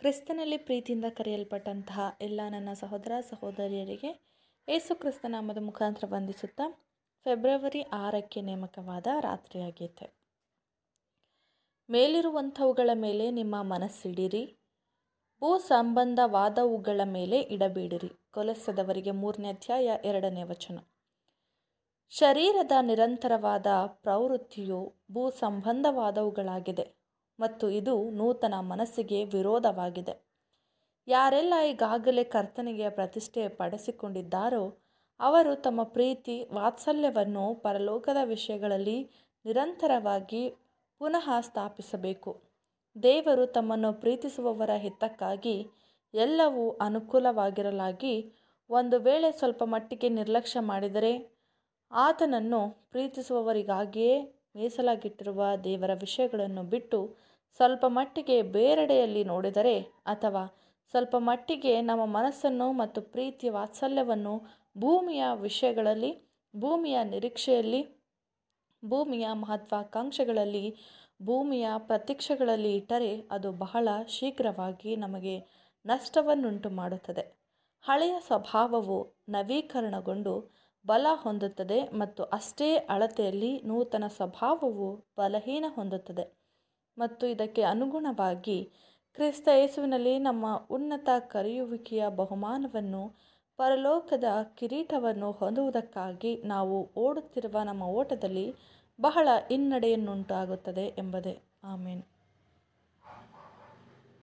ಕ್ರಿಸ್ತನಲ್ಲಿ ಪ್ರೀತಿಯಿಂದ ಕರೆಯಲ್ಪಟ್ಟಂತಹ ಎಲ್ಲ ನನ್ನ ಸಹೋದರ ಸಹೋದರಿಯರಿಗೆ ಏಸು ಕ್ರಿಸ್ತ ನಾಮದ ಮುಖಾಂತರ ವಂದಿಸುತ್ತಾ ಫೆಬ್ರವರಿ ಆರಕ್ಕೆ ನೇಮಕವಾದ ರಾತ್ರಿಯ ಗೀತೆ ಮೇಲಿರುವಂಥವುಗಳ ಮೇಲೆ ನಿಮ್ಮ ಮನಸ್ಸಿಡಿರಿ ಭೂ ಸಂಬಂಧವಾದವುಗಳ ಮೇಲೆ ಇಡಬೇಡಿರಿ ಕೊಲೆಸದವರಿಗೆ ಮೂರನೇ ಅಧ್ಯಾಯ ಎರಡನೇ ವಚನ ಶರೀರದ ನಿರಂತರವಾದ ಪ್ರವೃತ್ತಿಯು ಭೂ ಸಂಬಂಧವಾದವುಗಳಾಗಿದೆ ಮತ್ತು ಇದು ನೂತನ ಮನಸ್ಸಿಗೆ ವಿರೋಧವಾಗಿದೆ ಯಾರೆಲ್ಲ ಈಗಾಗಲೇ ಕರ್ತನಿಗೆ ಪ್ರತಿಷ್ಠೆ ಪಡಿಸಿಕೊಂಡಿದ್ದಾರೋ ಅವರು ತಮ್ಮ ಪ್ರೀತಿ ವಾತ್ಸಲ್ಯವನ್ನು ಪರಲೋಕದ ವಿಷಯಗಳಲ್ಲಿ ನಿರಂತರವಾಗಿ ಪುನಃ ಸ್ಥಾಪಿಸಬೇಕು ದೇವರು ತಮ್ಮನ್ನು ಪ್ರೀತಿಸುವವರ ಹಿತಕ್ಕಾಗಿ ಎಲ್ಲವೂ ಅನುಕೂಲವಾಗಿರಲಾಗಿ ಒಂದು ವೇಳೆ ಸ್ವಲ್ಪ ಮಟ್ಟಿಗೆ ನಿರ್ಲಕ್ಷ್ಯ ಮಾಡಿದರೆ ಆತನನ್ನು ಪ್ರೀತಿಸುವವರಿಗಾಗಿಯೇ ಮೀಸಲಾಗಿಟ್ಟಿರುವ ದೇವರ ವಿಷಯಗಳನ್ನು ಬಿಟ್ಟು ಸ್ವಲ್ಪ ಮಟ್ಟಿಗೆ ಬೇರೆಡೆಯಲ್ಲಿ ನೋಡಿದರೆ ಅಥವಾ ಸ್ವಲ್ಪ ಮಟ್ಟಿಗೆ ನಮ್ಮ ಮನಸ್ಸನ್ನು ಮತ್ತು ಪ್ರೀತಿ ವಾತ್ಸಲ್ಯವನ್ನು ಭೂಮಿಯ ವಿಷಯಗಳಲ್ಲಿ ಭೂಮಿಯ ನಿರೀಕ್ಷೆಯಲ್ಲಿ ಭೂಮಿಯ ಮಹತ್ವಾಕಾಂಕ್ಷೆಗಳಲ್ಲಿ ಭೂಮಿಯ ಪ್ರತೀಕ್ಷೆಗಳಲ್ಲಿ ಇಟ್ಟರೆ ಅದು ಬಹಳ ಶೀಘ್ರವಾಗಿ ನಮಗೆ ನಷ್ಟವನ್ನುಂಟು ಮಾಡುತ್ತದೆ ಹಳೆಯ ಸ್ವಭಾವವು ನವೀಕರಣಗೊಂಡು ಬಲ ಹೊಂದುತ್ತದೆ ಮತ್ತು ಅಷ್ಟೇ ಅಳತೆಯಲ್ಲಿ ನೂತನ ಸ್ವಭಾವವು ಬಲಹೀನ ಹೊಂದುತ್ತದೆ ಮತ್ತು ಇದಕ್ಕೆ ಅನುಗುಣವಾಗಿ ಕ್ರಿಸ್ತ ಯೇಸುವಿನಲ್ಲಿ ನಮ್ಮ ಉನ್ನತ ಕರೆಯುವಿಕೆಯ ಬಹುಮಾನವನ್ನು ಪರಲೋಕದ ಕಿರೀಟವನ್ನು ಹೊಂದುವುದಕ್ಕಾಗಿ ನಾವು ಓಡುತ್ತಿರುವ ನಮ್ಮ ಓಟದಲ್ಲಿ ಬಹಳ ಹಿನ್ನಡೆಯನ್ನುಂಟಾಗುತ್ತದೆ ಎಂಬುದೇ ಆಮೇನ್